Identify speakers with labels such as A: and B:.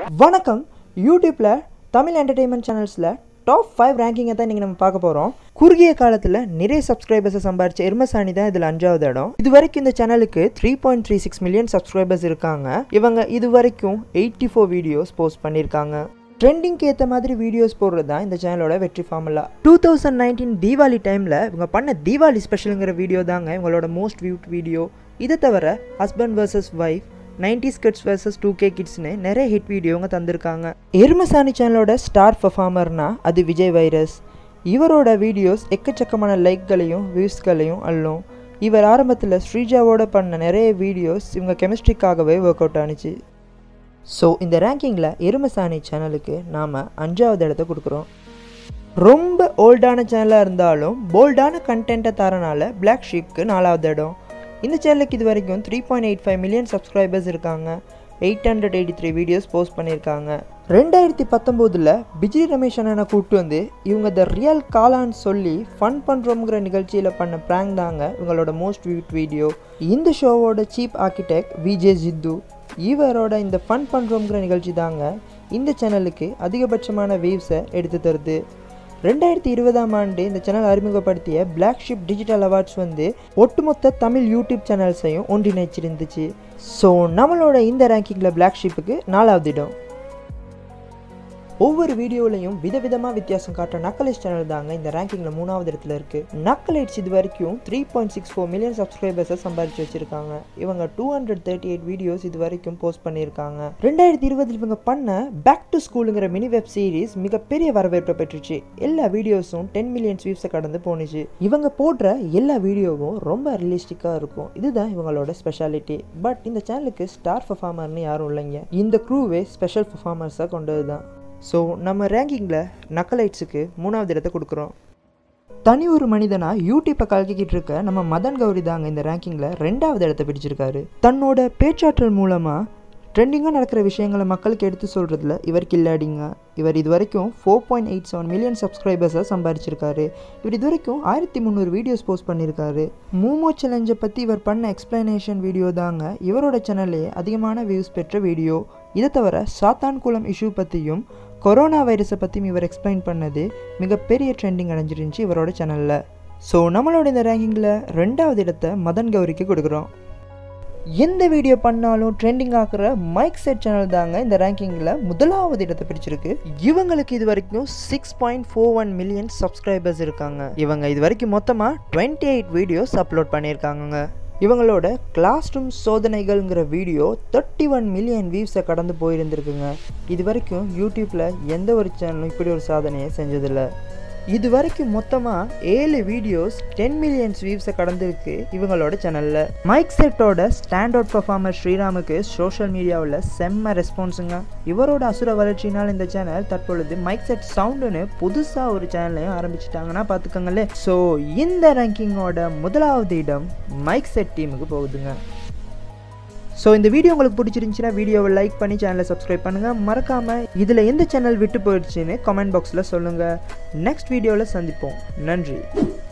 A: வணக்கம் யூடியூப்பில் தமிழ் என்டர்டெயின்மெண்ட் சேனல்ஸில் டாப் ஃபைவ் ரேங்கிங்கை தான் இன்றைக்கி நம்ம பார்க்க போகிறோம் குறுகிய காலத்தில் நிறைய சப்ஸ்கிரைபர்ஸை சம்பாரிச்ச எருமசாணி தான் இதில் அஞ்சாவது இடம் இது வரைக்கும் இந்த சேனலுக்கு three point three six million subscribers இருக்காங்க இவங்க இது வரைக்கும் எயிட்டி ஃபோர் வீடியோஸ் போஸ்ட் பண்ணியிருக்காங்க ட்ரெண்டிங்க்கு ஏற்ற மாதிரி வீடியோஸ் போடுறது தான் இந்த சேனலோட வெற்றி formula two thousand nineteen Deepavali டைமில் இவங்க பண்ண தீபாவளி ஸ்பெஷலுங்கிற வீடியோ தாங்க இவங்களோட மோஸ்ட் வியூட் வீடியோ இதை தவிர husband versus wife ninety kids versus two K கிட்ஸ்னு நிறைய ஹிட் வீடியோங்க தந்திருக்காங்க எருமசாணி சேனலோட ஸ்டார் பர்ஃபார்மர்னா அது விஜய் வைரஸ் இவரோட வீடியோஸ் எக்கச்சக்கமான லைக்களையும் வியூஸ்களையும் அள்ளும் இவர் ஆரம்பத்தில் ஸ்ரீஜாவோட பண்ண நிறைய வீடியோஸ் இவங்க கெமிஸ்ட்ரிக்காகவே ஒர்க் அவுட் ஆனிச்சு ஸோ இந்த ரேங்கிங்கில் எருமசாணி சேனலுக்கு நாம் அஞ்சாவது இடத்த கொடுக்குறோம் ரொம்ப ஓல்டான சேனலாக இருந்தாலும் போல்டான கண்டென்ட்டை தரனால பிளாக் ஷீப்க்கு நாலாவது இடம் இந்த சேனலுக்கு இது வரைக்கும் three point eight five million subscribers இருக்காங்க eight hundred eighty three videos post பண்ணியிருக்காங்க ரெண்டாயிரத்தி பத்தொம்போதில் பிஜி ரமேஷ் அண்ணனை கூப்பிட்டு வந்து இவங்க த ரியல் காலான்னு சொல்லி ஃபன் பண்ணுறோங்கிற நிகழ்ச்சியில் பண்ண ப்ராங்க் தாங்க இவங்களோட மோஸ்ட் வியூட் வீடியோ இந்த ஷோவோட சீப் ஆர்கிடெக்ட் விஜே ஜித்து இவரோட இந்த ஃபன் பண்ணுறோங்கிற நிகழ்ச்சி தாங்க இந்த சேனலுக்கு அதிகபட்சமான வியூஸை எடுத்து தருது ரெண்டாயிரத்தி இருபதாம் ஆண்டு இந்த சேனல் அறிமுகப்படுத்திய பிளாக் ஷிப் டிஜிட்டல் அவார்ட்ஸ் வந்து ஒட்டுமொத்த தமிழ் யூடியூப் சேனல்ஸையும் ஒன்றிணைச்சிருந்துச்சு ஸோ நம்மளோட இந்த ரேங்கிங்கில் பிளாக் ஷிப்புக்கு நாலாவது இடம் ஒவ்வொரு வீடியோலையும் விதவிதமாக வித்தியாசம் காட்டுற நக்கலைட்ஸ் சேனல் தாங்க இந்த ரேங்கிங்கில் மூணாவது இடத்துல இருக்குது நக்கலைட்ஸ் இது வரைக்கும் three point six four million சப்ஸ்கிரைபர்ஸை சம்பாதிச்சு வச்சிருக்காங்க இவங்க two hundred thirty eight videos இது வரைக்கும் போஸ்ட் பண்ணியிருக்காங்க ரெண்டாயிரத்தி இருபதில் இவங்க பண்ண பேக் டு ஸ்கூலுங்கிற மினி வெப் சீரிஸ் மிகப்பெரிய வரவேற்பை பெற்றுச்சு எல்லா வீடியோஸும் டென் மில்லியன் வியூஸை கடந்து போணுச்சு இவங்க போடுற எல்லா வீடியோவும் ரொம்ப ரியலிஸ்டிக்காக இருக்கும் இதுதான் இவங்களோட ஸ்பெஷாலிட்டி பட் இந்த சேனலுக்கு ஸ்டார் பர்ஃபார்மர்னு யாரும் இல்லைங்க இந்த க்ரூவே ஸ்பெஷல் பர்ஃபார்மர்ஸாக கொண்டது தான் ஸோ நம்ம ரேங்கிங்கில் நக்கலைட்ஸுக்கு மூணாவது இடத்தை கொடுக்குறோம் தனி ஒரு மனிதனா யூடியூப்பை கலக்கிக்கிட்டு இருக்க நம்ம மதன் கௌரி தாங்க இந்த ரேங்கிங்கில் ரெண்டாவது இடத்தை பிடிச்சிருக்காரு தன்னோட பேச்சாற்றல் மூலமாக ட்ரெண்டிங்காக நடக்கிற விஷயங்களை மக்களுக்கு எடுத்து சொல்கிறதுல இவர் கில்லாடிங்க இவர் இது வரைக்கும் four point eight seven million சப்ஸ்கிரைபர்ஸை சம்பாரிச்சிருக்காரு இவர் இது வரைக்கும் ஆயிரத்தி முந்நூறு வீடியோஸ் போஸ்ட் பண்ணியிருக்காரு மூமோ சேலஞ்சை பற்றி இவர் பண்ண எக்ஸ்பிளனேஷன் வீடியோ தாங்க இவரோட சேனல்லே அதிகமான வியூஸ் பெற்ற வீடியோ இதை தவிர சாத்தான் குளம் இஷ்யூ பற்றியும் கொரோனா வைரஸை பற்றியும் இவர் எக்ஸ்பிளைன் பண்ணது மிகப்பெரிய ட்ரெண்டிங் அடைஞ்சிருந்துச்சு இவரோட சேனலில் ஸோ நம்மளோட இந்த ரேங்கிங்கில் ரெண்டாவது இடத்தை மதன் கௌரிக்கு கொடுக்குறோம் எந்த வீடியோ பண்ணாலும் ட்ரெண்டிங் ஆக்குற மைக் செட் சேனல் தாங்க இந்த ரேங்கிங்கில் முதலாவது இடத்தை பிடிச்சிருக்கு இவங்களுக்கு இது வரைக்கும் six point four one million subscribers இருக்காங்க இவங்க இது வரைக்கும் மொத்தமாக டுவெண்ட்டி எயிட் வீடியோஸ் அப்லோட் பண்ணியிருக்காங்க இவங்களோட கிளாஸ் ரூம் சோதனைகள்ங்கிற வீடியோ தேர்ட்டி ஒன் மில்லியன் வியூஸை கடந்து போயிருந்திருக்குங்க இது வரைக்கும் யூடியூப்பில் எந்த ஒரு சேனலும் இப்படி ஒரு சாதனையை செஞ்சதில்லை இது வரைக்கும் மொத்தமாக ஏழு வீடியோஸ் டென் மில்லியன்ஸ் வியூஸை கடந்திருக்கு இவங்களோட சேனலில் மைக் செட்டோட ஸ்டாண்ட் அவுட் பர்ஃபார்மர் ஸ்ரீராமுக்கு சோஷியல் மீடியாவில் செம்ம ரெஸ்பான்ஸுங்க இவரோட அசுர வளர்ச்சினால் இந்த சேனல் தற்பொழுது மைக் செட் சவுண்டுன்னு புதுசாக ஒரு சேனலையும் ஆரம்பிச்சிட்டாங்கன்னா பார்த்துக்கோங்களே ஸோ இந்த ரேங்கிங்கோட முதலாவது இடம் மைக் செட் டீமுக்கு போகுதுங்க ஸோ இந்த வீடியோ உங்களுக்கு பிடிச்சிருந்துச்சுன்னா வீடியோவை லைக் பண்ணி சேனலை சப்ஸ்கிரைப் பண்ணுங்கள் மறக்காமல் இதில் எந்த சேனல் விட்டு போயிடுச்சுன்னு கமெண்ட் பாக்ஸில் சொல்லுங்கள் நெக்ஸ்ட் வீடியோவில் சந்திப்போம் நன்றி